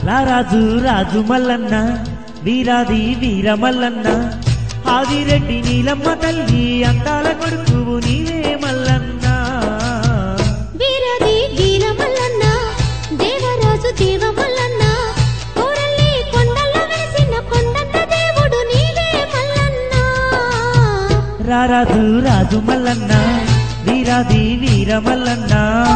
రారాజు రాజు మల్లన్న వీరాది వీర మల్లన్న ఆదిరెడ్డి నీలమ్మ తల్లి అందాల కొడుకు నీవే మల్లన్న వీరది వీర మల్లన్న దేవరాజు దేవ మల్లన్న కోరల్లి కొండల్లో వెలిసిన కొండంత దేవుడు నీవే మల్లన్న రారాజు రాజు మల్లన్న వీరాది వీర మల్లన్న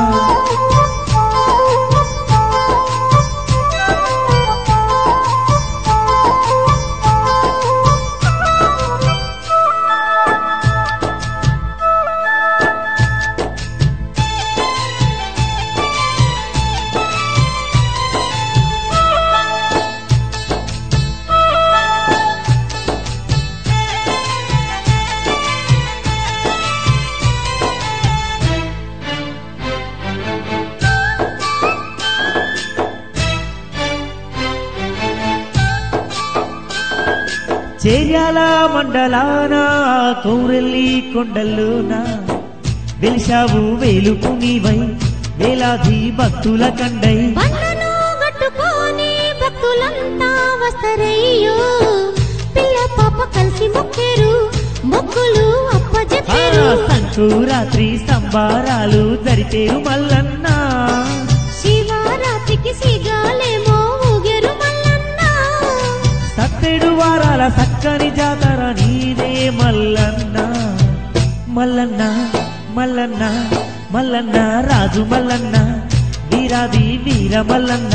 చేర్యాల మండలాన కౌరెల్లి కొండల్లోన వెలిశావు వేలుపు నీవై వేలాది భక్తుల కండై బండను గట్టుకొని భక్తులంతా వస్తరయ్యో పిల్ల పాప కలిసి మొక్కేరు మొక్కులు ఆ అప్పజెప్పారు సంకురాత్రి సంబారాలు జరిపేరు మల్లన్న శివరాత్రికి సిగాలేమో ఊగెరు మల్లన్న సత్తెడు వారాల సక్కని జాతర నీదే మల్లన్న మల్లన్న మల్లన్న మల్లన్న రాజు మల్లన్న వీరాది వీర మల్లన్న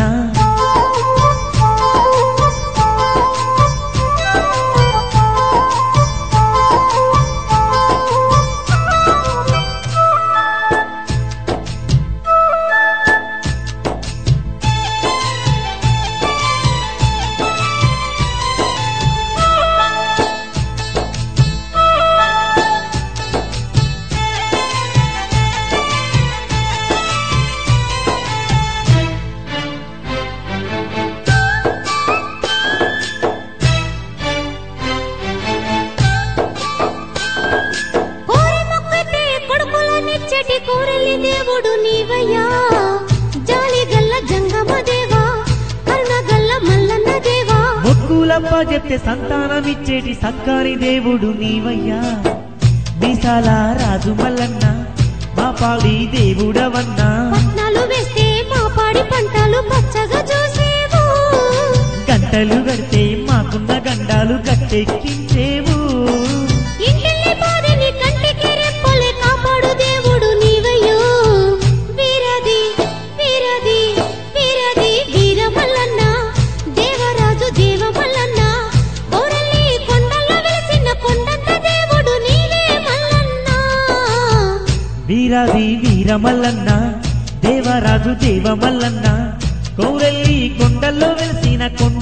కోరి మొక్కితే కొడుకులనిచ్చటి కోరెల్లి దేవుడు నీవయ్యా జాలి గల్ల జంగమ దేవా కరుణ గల్ల మల్లన్న దేవా మొక్కులప్ప చెప్తే సంతానమిచ్చేటి సక్కని దేవుడు నీవయ్యా విశాల రాజు మల్లన్న మా పాడి దేవుడవన్నా పట్నాలు వేస్తే మా పాడి పంటలు పచ్చగా చూసేవు గంటలు గడితే మాకున్న గండాలు గట్టెక్కించేవు ఇంటిల్లి బాధని కంటికి రెప్పలే కాపాడు దేవుడు నీవయ్యో వీరది వీరది వీరది వీర మల్లన్న దేవరాజు దేవ మల్లన్న కోరల్లి కొండల్లో వెలిసిన కొండంత దేవుడు నీవే మల్లన్న వీరాది వీర మల్లన్న దేవరాజు దేవ మల్లన్న కౌరెల్లి కొండల్లో వెలిసిన కొండ